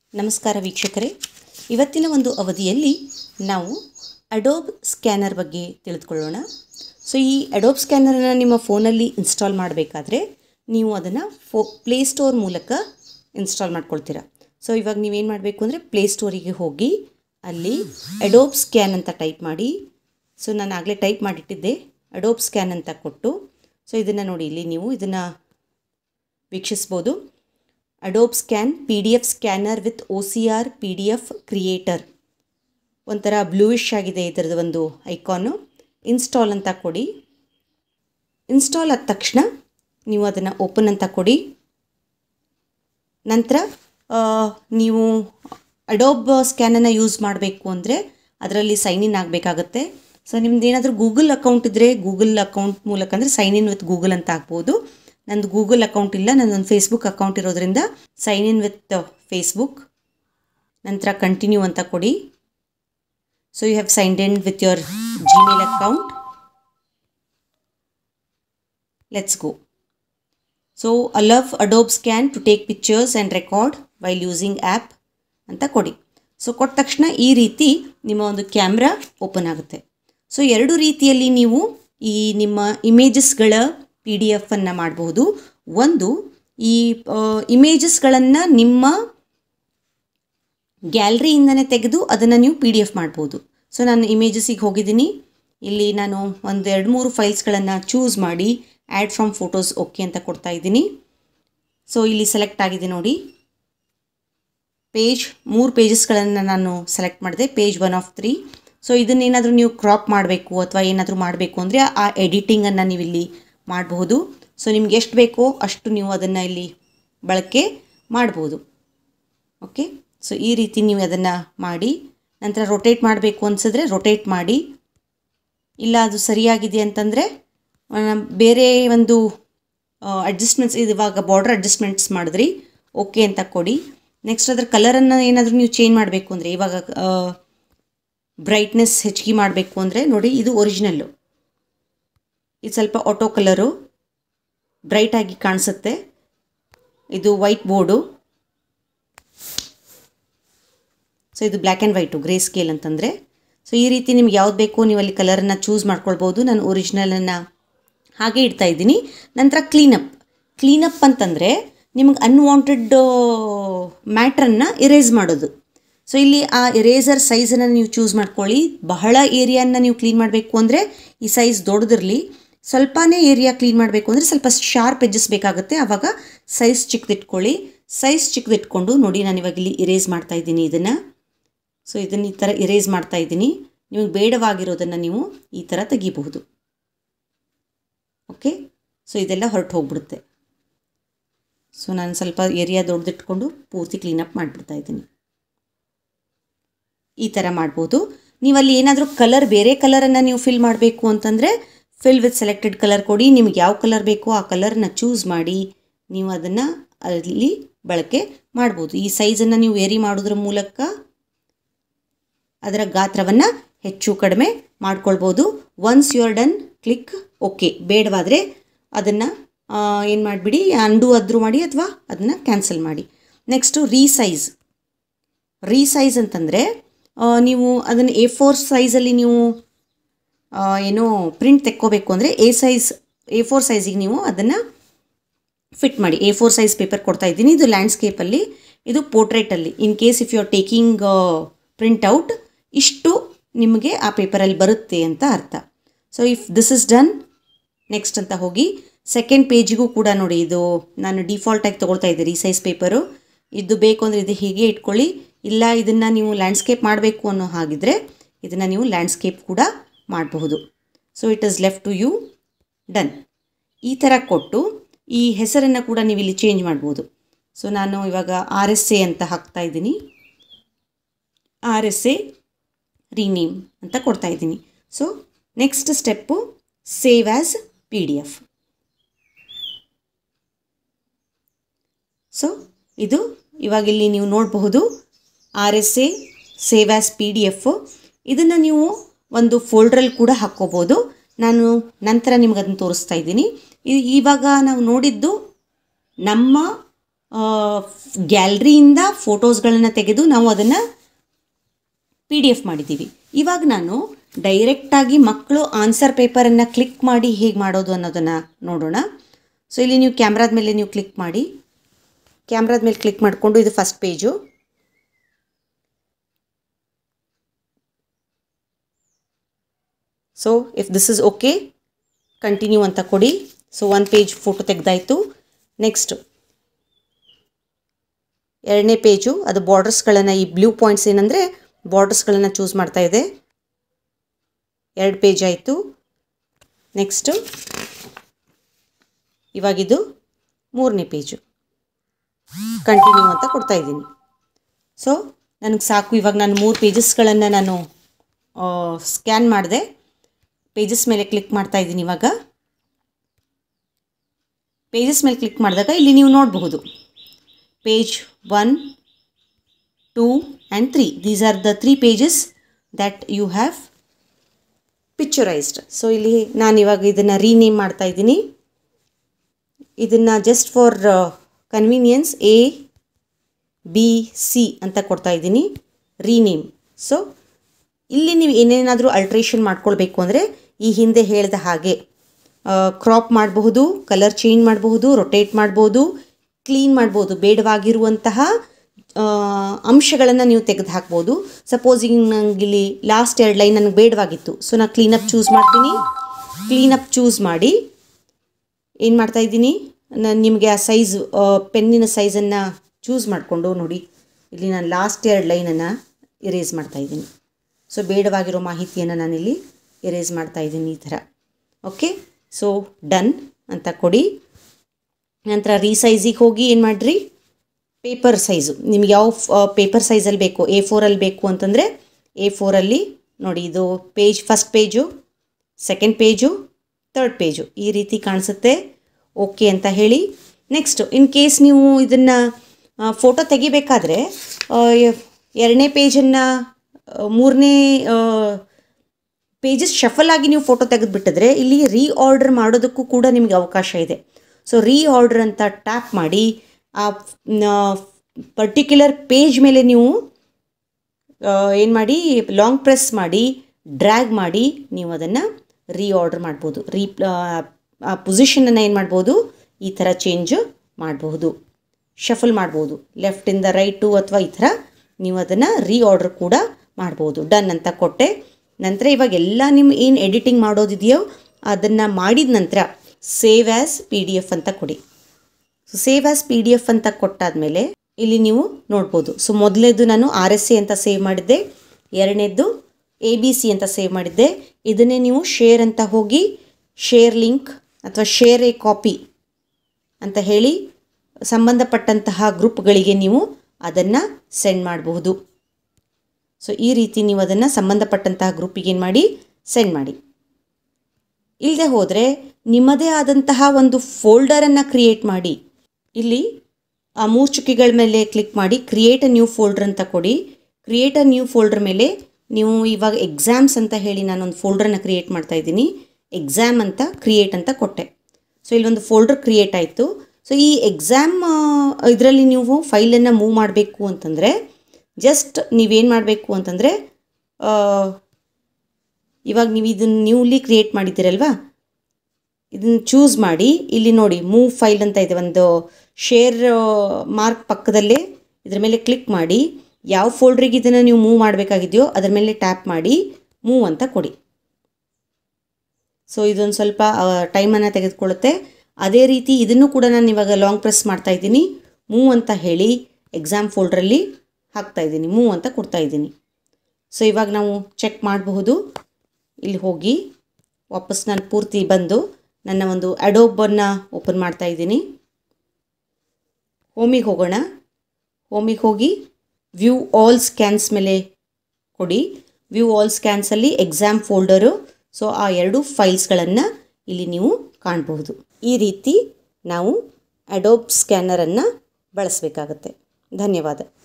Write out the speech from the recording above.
ನಮಸ್ಕಾರ ವೀಕ್ಷಕರೇ ಇವತ್ತಿನ ಒಂದು ಅವಧಿಯಲ್ಲಿ ನಾವು ಅಡೋಬ್ ಸ್ಕ್ಯಾನರ್ ಬಗ್ಗೆ ತಿಳಿದುಕೊಳ್ಳೋಣ ಸೊ ಈ ಅಡೋಬ್ ಸ್ಕ್ಯಾನರನ್ನು ನಿಮ್ಮ ಫೋನಲ್ಲಿ ಇನ್ಸ್ಟಾಲ್ ಮಾಡಬೇಕಾದ್ರೆ ನೀವು ಅದನ್ನು ಫೋ ಪ್ಲೇಸ್ಟೋರ್ ಮೂಲಕ ಇನ್ಸ್ಟಾಲ್ ಮಾಡ್ಕೊಳ್ತೀರಾ ಸೊ ಇವಾಗ ನೀವೇನು ಮಾಡಬೇಕು ಅಂದರೆ ಪ್ಲೇಸ್ಟೋರಿಗೆ ಹೋಗಿ ಅಲ್ಲಿ ಅಡೋಬ್ ಸ್ಕ್ಯಾನ್ ಅಂತ ಟೈಪ್ ಮಾಡಿ ಸೊ ನಾನು ಆಗಲೇ ಟೈಪ್ ಮಾಡಿಟ್ಟಿದ್ದೆ ಅಡೋಬ್ ಸ್ಕ್ಯಾನ್ ಅಂತ ಕೊಟ್ಟು ಸೊ ಇದನ್ನು ನೋಡಿ ಇಲ್ಲಿ ನೀವು ಇದನ್ನು ವೀಕ್ಷಿಸ್ಬೋದು Adobe scan P D F scanner with O C R P D F creator ಒಂಥರ ಬ್ಲೂಯಿಶ್ ಆಗಿದೆ ಇದರದ್ದು ಒಂದು ಐಕಾನು ಇನ್ಸ್ಟಾಲ್ ಅಂತ ಕೊಡಿ ಇನ್ಸ್ಟಾಲ್ ಆದ ತಕ್ಷಣ ನೀವು ಅದನ್ನು ಓಪನ್ ಅಂತ ಕೊಡಿ ನಂತರ ಆ, ನೀವು ಅಡೋಬ್ ಸ್ಕ್ಯಾನನ್ನು ಯೂಸ್ ಮಾಡಬೇಕು ಅಂದರೆ ಅದರಲ್ಲಿ ಸೈನ್ ಇನ್ ಆಗಬೇಕಾಗತ್ತೆ ಸೊ ನಿಮ್ದು ಏನಾದರೂ ಗೂಗಲ್ ಅಕೌಂಟ್ ಇದ್ದರೆ ಗೂಗಲ್ ಅಕೌಂಟ್ ಮೂಲಕ ಅಂದರೆ ಸೈನ್ ಇನ್ ವಿತ್ ಗೂಗಲ್ ಅಂತ ಆಗ್ಬೋದು ನಂದು ಗೂಗಲ್ ಅಕೌಂಟ್ ಇಲ್ಲ ನನ್ನೊಂದು ಫೇಸ್ಬುಕ್ ಅಕೌಂಟ್ ಇರೋದ್ರಿಂದ ಸೈನ್ ಇನ್ ವಿತ್ ಫೇಸ್ಬುಕ್ ನಂತರ ಕಂಟಿನ್ಯೂ ಅಂತ ಕೊಡಿ so you have signed in with your Gmail account let's go so allow Adobe scan to take pictures and record while using app ಅಂತ ಕೊಡಿ so ಕೊಟ್ಟ ತಕ್ಷಣ ಈ ರೀತಿ ನಿಮ್ಮ ಒಂದು ಕ್ಯಾಮ್ರಾ ಓಪನ್ ಆಗುತ್ತೆ ಸೊ ಎರಡು ರೀತಿಯಲ್ಲಿ ನೀವು ಈ ನಿಮ್ಮ ಇಮೇಜಸ್ಗಳ ಪಿ ಡಿ ಎಫನ್ನು ಮಾಡಬಹುದು ಒಂದು ಈ ಇಮೇಜಸ್ಗಳನ್ನು ನಿಮ್ಮ ಗ್ಯಾಲರಿಯಿಂದನೇ ತೆಗೆದು ಅದನ್ನು ನೀವು ಪಿ ಡಿ ಎಫ್ ಮಾಡ್ಬೋದು ಸೊ ನಾನು ಇಮೇಜಸಿಗೆ ಹೋಗಿದ್ದೀನಿ ಇಲ್ಲಿ ನಾನು ಒಂದು ಎರಡು ಮೂರು ಫೈಲ್ಸ್ಗಳನ್ನು ಚೂಸ್ ಮಾಡಿ ಆ್ಯಡ್ ಫ್ರಮ್ ಫೋಟೋಸ್ ಓಕೆ ಅಂತ ಕೊಡ್ತಾ ಇದ್ದೀನಿ ಸೊ ಇಲ್ಲಿ ಸೆಲೆಕ್ಟ್ ಆಗಿದೆ ನೋಡಿ ಪೇಜ್ ಮೂರು ಪೇಜಸ್ಗಳನ್ನು ನಾನು ಸೆಲೆಕ್ಟ್ ಮಾಡಿದೆ page one of three so ಇದನ್ನೇನಾದರೂ ನೀವು ಕ್ರಾಪ್ ಮಾಡಬೇಕು ಅಥವಾ ಏನಾದರೂ ಮಾಡಬೇಕು ಅಂದರೆ ಆ ಎಡಿಟಿಂಗನ್ನು ನೀವು ಇಲ್ಲಿ ಮಾಡಬಹುದು ಸೊ ನಿಮ್ಗೆ ಎಷ್ಟು ಬೇಕೋ ಅಷ್ಟು ನೀವು ಅದನ್ನು ಇಲ್ಲಿ ಬಳಕೆ ಮಾಡ್ಬೋದು ಓಕೆ ಸೊ ಈ ರೀತಿ ನೀವು ಅದನ್ನು ಮಾಡಿ ನಂತರ ರೊಟೇಟ್ ಮಾಡಬೇಕು ಅನಿಸಿದ್ರೆ ರೊಟೇಟ್ ಮಾಡಿ ಇಲ್ಲ ಅದು ಸರಿಯಾಗಿದೆ ಅಂತಂದರೆ ಬೇರೆ ಒಂದು ಅಡ್ಜಸ್ಟ್ಮೆಂಟ್ಸ್ ಇದು ಇವಾಗ ಬಾರ್ಡರ್ ಅಡ್ಜಸ್ಟ್ಮೆಂಟ್ಸ್ ಮಾಡಿದ್ರಿ ಓಕೆ ಅಂತ ಕೊಡಿ ನೆಕ್ಸ್ಟ್ ಅದ್ರ ಕಲರನ್ನು ಏನಾದರೂ ನೀವು ಚೇಂಜ್ ಮಾಡಬೇಕು ಅಂದರೆ ಇವಾಗ ಬ್ರೈಟ್ನೆಸ್ ಹೆಚ್ಚಿಗೆ ಮಾಡಬೇಕು ಅಂದರೆ ನೋಡಿ ಇದು ಒರಿಜಿನಲ್ಲು ಇದು ಸ್ವಲ್ಪ ಆಟೋ ಕಲರು ಬ್ರೈಟಾಗಿ ಕಾಣಿಸುತ್ತೆ ಇದು ವೈಟ್ ಬೋರ್ಡು ಸೊ ಇದು black and white grey scale ಅಂತಂದರೆ ಸೊ ಈ ರೀತಿ ನಿಮ್ಗೆ ಯಾವ್ದು ಬೇಕೋ ನೀವು ಅಲ್ಲಿ ಕಲರನ್ನು ಚೂಸ್ ಮಾಡ್ಕೊಳ್ಬೋದು ನಾನು ಒರಿಜಿನಲನ್ನು ಹಾಗೆ ಇಡ್ತಾ ಇದ್ದೀನಿ ನಂತರ ಕ್ಲೀನಪ್ ಕ್ಲೀನಪ್ ಅಂತಂದರೆ ನಿಮಗೆ ಅನ್ವಾಂಟೆಡ್ ಮ್ಯಾಟ್ರನ್ನು ಇರೇಸ್ ಮಾಡೋದು ಸೊ ಇಲ್ಲಿ ಆ ಇರೇಸರ್ ಸೈಜನ್ನು ನೀವು ಚೂಸ್ ಮಾಡ್ಕೊಳ್ಳಿ ಬಹಳ ಏರಿಯಾನ ನೀವು ಕ್ಲೀನ್ ಮಾಡಬೇಕು ಅಂದರೆ ಈ ಸೈಜ್ ದೊಡ್ಡದಿರಲಿ ಸ್ವಲ್ಪನೇ ಏರಿಯಾ ಕ್ಲೀನ್ ಮಾಡಬೇಕು ಅಂದರೆ ಸ್ವಲ್ಪ ಶಾರ್ಪ್ ಎಜ್ಜಸ್ ಬೇಕಾಗುತ್ತೆ ಆವಾಗ ಸೈಜ್ ಚಿಕ್ಕದಿಟ್ಕೊಳ್ಳಿ ಸೈಜ್ ಚಿಕ್ಕದಿಟ್ಕೊಂಡು ನೋಡಿ ನಾನು ಇವಾಗ ಇಲ್ಲಿ ಇರೇಸ್ ಮಾಡ್ತಾ ಇದ್ದೀನಿ ಇದನ್ನು ಸೊ ಇದನ್ನು ಈ ಥರ ಇರೇಸ್ ಮಾಡ್ತಾ ಇದ್ದೀನಿ ನಿಮಗೆ ಬೇಡವಾಗಿರೋದನ್ನು ನೀವು ಈ ಥರ ತೆಗಿಬಹುದು ಓಕೆ ಸೊ ಇದೆಲ್ಲ ಹೊರಟು ಹೋಗ್ಬಿಡುತ್ತೆ ಸೊ ನಾನು ಸ್ವಲ್ಪ ಏರಿಯಾ ದೊಡ್ಡದಿಟ್ಕೊಂಡು ಪೂರ್ತಿ ಕ್ಲೀನಪ್ ಮಾಡಿಬಿಡ್ತಾ ಇದ್ದೀನಿ ಈ ಥರ ಮಾಡ್ಬೋದು ನೀವು ಅಲ್ಲಿ ಏನಾದರೂ ಕಲರ್ ಬೇರೆ ಕಲರನ್ನು ನೀವು ಫಿಲ್ ಮಾಡಬೇಕು ಅಂತಂದರೆ ಫಿಲ್ ವಿತ್ ಸೆಲೆಕ್ಟೆಡ್ ಕಲರ್ ಕೊಡಿ ನಿಮ್ಗೆ ಯಾವ ಕಲರ್ ಬೇಕೋ ಆ ಕಲರ್ನ ಚೂಸ್ ಮಾಡಿ ನೀವು ಅದನ್ನು ಅಲ್ಲಿ ಬಳಕೆ ಮಾಡ್ಬೋದು ಈ ಸೈಜನ್ನು ನೀವು ವೇರಿ ಮಾಡೋದ್ರ ಮೂಲಕ ಅದರ ಗಾತ್ರವನ್ನು ಹೆಚ್ಚು ಕಡಿಮೆ ಮಾಡ್ಕೊಳ್ಬೋದು once you're done click okay ಬೇಡವಾದರೆ ಅದನ್ನು ಏನು ಮಾಡಿಬಿಡಿ ಅಂಡು ಅದ್ರು ಮಾಡಿ ಅಥವಾ ಅದನ್ನು ಕ್ಯಾನ್ಸಲ್ ಮಾಡಿ ನೆಕ್ಸ್ಟು ರೀಸೈಜ್ ರೀಸೈಜ್ ಅಂತಂದರೆ ನೀವು ಅದನ್ನು ಎ ಫೋರ್ ಸೈಜಲ್ಲಿ ನೀವು ಆ, ಏನೋ ಪ್ರಿಂಟ್ ತೆಕ್ಕೋಬೇಕು ಅಂದರೆ ಎ ಸೈಜ್ ಎ ಫೋರ್ ಸೈಜಿಗೆ ನೀವು ಅದನ್ನು ಫಿಟ್ ಮಾಡಿ ಎ ಫೋರ್ ಸೈಜ್ ಪೇಪರ್ ಕೊಡ್ತಾ ಇದ್ದೀನಿ ಇದು ಲ್ಯಾಂಡ್ಸ್ಕೇಪಲ್ಲಿ ಇದು ಪೋರ್ಟ್ರೇಟಲ್ಲಿ in case if you are taking print out ಇಷ್ಟು ನಿಮಗೆ ಆ ಪೇಪರಲ್ಲಿ ಬರುತ್ತೆ ಅಂತ ಅರ್ಥ so if this is done next ಅಂತ ಹೋಗಿ ಸೆಕೆಂಡ್ ಪೇಜಿಗೂ ಕೂಡ ನೋಡಿ ಇದು ನಾನು ಡಿಫಾಲ್ಟಾಗಿ ತೊಗೊಳ್ತಾ ಇದ್ದೆ ರೀಸೈಸ್ ಪೇಪರು ಇದು ಬೇಕು ಅಂದರೆ ಇದು ಹೀಗೆ ಇಟ್ಕೊಳ್ಳಿ ಇಲ್ಲ ಇದನ್ನು ನೀವು ಲ್ಯಾಂಡ್ಸ್ಕೇಪ್ ಮಾಡಬೇಕು ಅನ್ನೋ ಹಾಗಿದ್ರೆ ಇದನ್ನು ನೀವು ಲ್ಯಾಂಡ್ಸ್ಕೇಪ್ ಕೂಡ ಮಾಡಬಹುದು so it is left to you done ಈ ಥರ ಕೊಟ್ಟು ಈ ಹೆಸರನ್ನು ಕೂಡ ನೀವು ಇಲ್ಲಿ ಚೇಂಜ್ ಮಾಡ್ಬೋದು ಸೊ ನಾನು ಇವಾಗ ಆರ್ ಎಸ್ ಎ ಅಂತ ಹಾಕ್ತಾ ಇದ್ದೀನಿ ಆರ್ ಎಸ್ ಎ ರೀನೇಮ್ ಅಂತ ಕೊಡ್ತಾ ಇದ್ದೀನಿ so next step save as P D F so ಇದು ಇವಾಗ ಇಲ್ಲಿ ನೀವು ನೋಡಬಹುದು R S A save as P D F ಇದನ್ನು ನೀವು ಒಂದು ಫೋಲ್ಡ್ರಲ್ಲಿ ಕೂಡ ಹಾಕ್ಕೋಬೋದು ನಾನು ನಂತರ ನಿಮ್ಗೆ ಅದನ್ನು ತೋರಿಸ್ತಾ ಇದ್ದೀನಿ ಇ- ಇವಾಗ ನಾವು ನೋಡಿದ್ದು ನಮ್ಮ ಗ್ಯಾಲರಿಯಿಂದ ಫೋಟೋಸ್ಗಳನ್ನು ತೆಗೆದು ನಾವು ಅದನ್ನು ಪಿ ಡಿ ಎಫ್ ಮಾಡಿದ್ದೀವಿ ಇವಾಗ ನಾನು ಡೈರೆಕ್ಟಾಗಿ ಮಕ್ಕಳು ಆನ್ಸರ್ ಪೇಪರನ್ನು ಕ್ಲಿಕ್ ಮಾಡಿ ಹೇಗೆ ಮಾಡೋದು ಅನ್ನೋದನ್ನು ನೋಡೋಣ ಸೊ ಇಲ್ಲಿ ನೀವು ಕ್ಯಾಮ್ರಾದ ಮೇಲೆ ನೀವು ಕ್ಲಿಕ್ ಮಾಡಿ ಕ್ಯಾಮ್ರಾದ ಮೇಲೆ ಕ್ಲಿಕ್ ಮಾಡಿಕೊಂಡು ಇದು first page so if this is okay continue ಅಂತ ಕೊಡಿ ಸೊ ಒನ್ ಪೇಜ್ ಫೋಟೋ ತೆಗೆದಾಯಿತು ನೆಕ್ಸ್ಟ್ ಎರಡನೇ ಪೇಜು ಅದು ಬಾರ್ಡರ್ಸ್ಗಳನ್ನು ಈ ಬ್ಲೂ ಪಾಯಿಂಟ್ಸ್ ಏನಂದರೆ ಬಾರ್ಡರ್ಸ್ಗಳನ್ನು ಚೂಸ್ ಮಾಡ್ತಾ ಇದೆ ಎರಡು ಪೇಜ್ ಆಯಿತು ನೆಕ್ಸ್ಟು ಇವಾಗಿದು ಮೂರನೇ ಪೇಜು ಕಂಟಿನ್ಯೂ ಅಂತ ಕೊಡ್ತಾ ಇದ್ದೀನಿ ಸೊ ನನಗೆ ಸಾಕು ಇವಾಗ ನಾನು ಮೂರು ಪೇಜಸ್ಗಳನ್ನು ನಾನು ಸ್ಕ್ಯಾನ್ ಮಾಡಿದೆ ಪೇಜಸ್ ಮೇಲೆ ಕ್ಲಿಕ್ ಮಾಡ್ತಾ ಇದ್ದೀನಿ ಇವಾಗ ಪೇಜಸ್ ಮೇಲೆ ಕ್ಲಿಕ್ ಮಾಡಿದಾಗ ಇಲ್ಲಿ ನೀವು ನೋಡಬಹುದು page one two and three these are the three pages that you have picturised so ಇಲ್ಲಿ ನಾನು ಇವಾಗ ಇದನ್ನು ರೀನೇಮ್ ಮಾಡ್ತಾ ಇದ್ದೀನಿ ಇದನ್ನು just for convenience A B C ಅಂತ ಕೊಡ್ತಾ ಇದ್ದೀನಿ ರೀನೇಮ್ ಸೊ ಇಲ್ಲಿ ನೀವು ಏನೇನಾದರೂ ಅಲ್ಟ್ರೇಷನ್ ಮಾಡ್ಕೊಳ್ಬೇಕು ಅಂದರೆ ಈ ಹಿಂದೆ ಹೇಳಿದ ಹಾಗೆ ಕ್ರಾಪ್ ಮಾಡಬಹುದು ಕಲರ್ ಚೇಂಜ್ ಮಾಡಬಹುದು ರೊಟೇಟ್ ಮಾಡ್ಬೋದು ಕ್ಲೀನ್ ಮಾಡ್ಬೋದು ಬೇಡವಾಗಿರುವಂತಹ ಅಂಶಗಳನ್ನು ನೀವು ತೆಗೆದು ಹಾಕ್ಬೋದು ಸಪೋಸಿಂಗ್ ನಂಗೆ ಇಲ್ಲಿ ಲಾಸ್ಟ್ ಎರಡು ಲೈನ್ ನನಗೆ ಬೇಡವಾಗಿತ್ತು ಸೊ ನಾನು ಕ್ಲೀನಪ್ ಚೂಸ್ ಮಾಡ್ತೀನಿ ಕ್ಲೀನಪ್ ಚೂಸ್ ಮಾಡಿ ಏನು ಮಾಡ್ತಾ ಇದ್ದೀನಿ ನಾನು ನಿಮಗೆ ಆ ಸೈಜ್ ಪೆನ್ನಿನ ಸೈಜನ್ನು ಚೂಸ್ ಮಾಡಿಕೊಂಡು ನೋಡಿ ಇಲ್ಲಿ ನಾನು ಲಾಸ್ಟ್ ಎರಡು ಲೈನನ್ನು ಇರೇಸ್ ಮಾಡ್ತಾ ಇದ್ದೀನಿ ಸೊ ಬೇಡವಾಗಿರೋ ಮಾಹಿತಿಯನ್ನು ನಾನಿಲ್ಲಿ ಎರೇಸ್ ಮಾಡ್ತಾ ಇದ್ದೀನಿ ಈ ಥರ ಓಕೆ ಸೊ ಡನ್ ಅಂತ ಕೊಡಿ ನಂತರ ರೀಸೈಜಿಗೆ ಹೋಗಿ ಏನು ಮಾಡಿರಿ ಪೇಪರ್ ಸೈಜು ನಿಮ್ಗೆ ಯಾವ ಪೇಪರ್ ಸೈಜಲ್ಲಿ ಬೇಕು ಎ ಫೋರಲ್ಲಿ ಬೇಕು ಅಂತಂದರೆ ಎ ಫೋರಲ್ಲಿ ನೋಡಿ ಇದು page first page second page third page ಈ ರೀತಿ ಕಾಣಿಸುತ್ತೆ ಓಕೆ ಅಂತ ಹೇಳಿ ನೆಕ್ಸ್ಟು ಇನ್ ಕೇಸ್ ನೀವು ಇದನ್ನು ಫೋಟೋ ತೆಗಿಬೇಕಾದ್ರೆ ಎರಡನೇ ಪೇಜನ್ನು ಮೂರನೇ ಪೇಜಸ್ ಶಫಲ್ ಆಗಿ ನೀವು ಫೋಟೋ ತೆಗೆದುಬಿಟ್ಟಿದ್ರೆ ಇಲ್ಲಿ ರೀ ಆರ್ಡರ್ ಮಾಡೋದಕ್ಕೂ ಕೂಡ ನಿಮಗೆ ಅವಕಾಶ ಇದೆ ಸೊ ರೀ ಆರ್ಡರ್ ಅಂತ ಟ್ಯಾಪ್ ಮಾಡಿ ಆ ಪರ್ಟಿಕ್ಯುಲರ್ ಪೇಜ್ ಮೇಲೆ ನೀವು ಏನು ಮಾಡಿ ಲಾಂಗ್ ಪ್ರೆಸ್ ಮಾಡಿ ಡ್ರ್ಯಾಗ್ ಮಾಡಿ ನೀವು ಅದನ್ನು ರೀ ಆರ್ಡರ್ ಮಾಡ್ಬೋದು ರೀ ಆ ಪೊಸಿಷನನ್ನು ಏನು ಮಾಡ್ಬೋದು ಈ ಥರ ಚೇಂಜು ಮಾಡಬಹುದು ಶಫಲ್ ಮಾಡ್ಬೋದು ಲೆಫ್ಟಿಂದ ರೈಟು ಅಥವಾ ಈ ಥರ ನೀವು ಅದನ್ನು ರೀ ಆರ್ಡರ್ ಕೂಡ ಮಾಡ್ಬೋದು ಡನ್ ಅಂತ ಕೊಟ್ಟೆ ನಂತರ ಇವಾಗ ಎಲ್ಲ ನಿಮ್ಮ ಏನು ಎಡಿಟಿಂಗ್ ಮಾಡೋದಿದೆಯೋ ಅದನ್ನು ಮಾಡಿದ ನಂತರ save as P D F ಅಂತ ಕೊಡಿ so save as P D F ಅಂತ ಕೊಟ್ಟಾದಮೇಲೆ ಇಲ್ಲಿ ನೀವು ನೋಡ್ಬೋದು ಸೊ ಮೊದಲೇದು ನಾನು ಆರ್ ಎಸ್ ಸಿ ಅಂತ ಸೇವ್ ಮಾಡಿದ್ದೆ ಎರಡನೇದ್ದು ಎ ಬಿ ಸಿ ಅಂತ ಸೇವ್ ಮಾಡಿದ್ದೆ ಇದನ್ನೇ ನೀವು ಶೇರ್ ಅಂತ ಹೋಗಿ ಶೇರ್ ಲಿಂಕ್ ಅಥವಾ ಶೇರ್ ಎ ಕಾಪಿ ಅಂತ ಹೇಳಿ ಸಂಬಂಧಪಟ್ಟಂತಹ ಗ್ರೂಪ್ಗಳಿಗೆ ನೀವು ಅದನ್ನು ಸೆಂಡ್ ಮಾಡಬಹುದು ಸೊ ಈ ರೀತಿ ನೀವು ಅದನ್ನು ಸಂಬಂಧಪಟ್ಟಂತಹ ಗ್ರೂಪಿಗೆ ಏನು ಮಾಡಿ ಸೆಂಡ್ ಮಾಡಿ ಇಲ್ಲದೆ ಹೋದರೆ ನಿಮ್ಮದೇ ಆದಂತಹ ಒಂದು ಫೋಲ್ಡರನ್ನು ಕ್ರಿಯೇಟ್ ಮಾಡಿ ಇಲ್ಲಿ ಆ ಮೂರು ಚುಕ್ಕಿಗಳ ಮೇಲೆ ಕ್ಲಿಕ್ ಮಾಡಿ ಕ್ರಿಯೇಟ್ ಅ ನ್ಯೂ ಫೋಲ್ಡರ್ ಅಂತ ಕೊಡಿ ಕ್ರಿಯೇಟ್ ಅ ನ್ಯೂ ಫೋಲ್ಡರ್ ಮೇಲೆ ನೀವು ಇವಾಗ ಎಕ್ಸಾಮ್ಸ್ ಅಂತ ಹೇಳಿ ನಾನೊಂದು ಫೋಲ್ಡ್ರನ್ನ ಕ್ರಿಯೇಟ್ ಮಾಡ್ತಾ ಇದ್ದೀನಿ ಎಕ್ಸಾಮ್ ಅಂತ ಕ್ರಿಯೇಟ್ ಅಂತ ಕೊಟ್ಟೆ ಸೊ ಇಲ್ಲೊಂದು ಫೋಲ್ಡರ್ ಕ್ರಿಯೇಟ್ ಆಯಿತು ಸೊ ಈ ಎಕ್ಸಾಮ್ ಇದರಲ್ಲಿ ನೀವು ಫೈಲನ್ನು ಮೂವ್ ಮಾಡಬೇಕು ಅಂತಂದರೆ ಜಸ್ಟ್ ನೀವೇನು ಮಾಡಬೇಕು ಅಂತಂದರೆ ಇವಾಗ ನೀವು ಇದನ್ನು ನ್ಯೂಲಿ ಕ್ರಿಯೇಟ್ ಮಾಡಿದ್ದೀರಲ್ವಾ ಇದನ್ನು ಚೂಸ್ ಮಾಡಿ ಇಲ್ಲಿ ನೋಡಿ ಮೂವ್ ಫೈಲ್ ಅಂತ ಇದೆ ಒಂದು ಶೇರ್ ಮಾರ್ಕ್ ಪಕ್ಕದಲ್ಲೇ ಇದ್ರ ಮೇಲೆ ಕ್ಲಿಕ್ ಮಾಡಿ ಯಾವ ಫೋಲ್ಡ್ರಿಗೆ ಇದನ್ನು ನೀವು ಮೂವ್ ಮಾಡಬೇಕಾಗಿದೆಯೋ ಅದರ ಮೇಲೆ ಟ್ಯಾಪ್ ಮಾಡಿ ಮೂವ್ ಅಂತ ಕೊಡಿ ಸೊ ಇದೊಂದು ಸ್ವಲ್ಪ ಟೈಮನ್ನು ತೆಗೆದುಕೊಳ್ಳುತ್ತೆ ಅದೇ ರೀತಿ ಇದನ್ನು ಕೂಡ ನಾನು ಇವಾಗ ಲಾಂಗ್ ಪ್ರೆಸ್ ಮಾಡ್ತಾ ಇದ್ದೀನಿ ಮೂವ್ ಅಂತ ಹೇಳಿ ಎಕ್ಸಾಮ್ ಫೋಲ್ಡ್ರಲ್ಲಿ ಹಾಕ್ತಾ ಇದ್ದೀನಿ ಮೂವ್ ಅಂತ ಕೊಡ್ತಾ ಇದ್ದೀನಿ ಸೊ ಇವಾಗ ನಾವು ಚೆಕ್ ಮಾಡಬಹುದು ಇಲ್ಲಿ ಹೋಗಿ ವಾಪಸ್ ನಾನು ಪೂರ್ತಿ ಬಂದು ನನ್ನ ಒಂದು ಅಡೋಬನ್ನು ಓಪನ್ ಮಾಡ್ತಾ ಇದ್ದೀನಿ ಹೋಮಿಗೆ ಹೋಗೋಣ ಹೋಮಿಗೆ ಹೋಗಿ ವ್ಯೂ ಆಲ್ ಸ್ಕ್ಯಾನ್ಸ್ ಮೇಲೆ ಕೊಡಿ ವ್ಯೂ ಆಲ್ ಸ್ಕ್ಯಾನ್ಸಲ್ಲಿ ಎಕ್ಸಾಮ್ ಫೋಲ್ಡರು ಸೊ ಆ ಎರಡು ಫೈಲ್ಸ್ಗಳನ್ನು ಇಲ್ಲಿ ನೀವು ಕಾಣಬಹುದು ಈ ರೀತಿ ನಾವು ಅಡೋಬ್ ಸ್ಕ್ಯಾನರನ್ನು ಬಳಸಬೇಕಾಗತ್ತೆ ಧನ್ಯವಾದ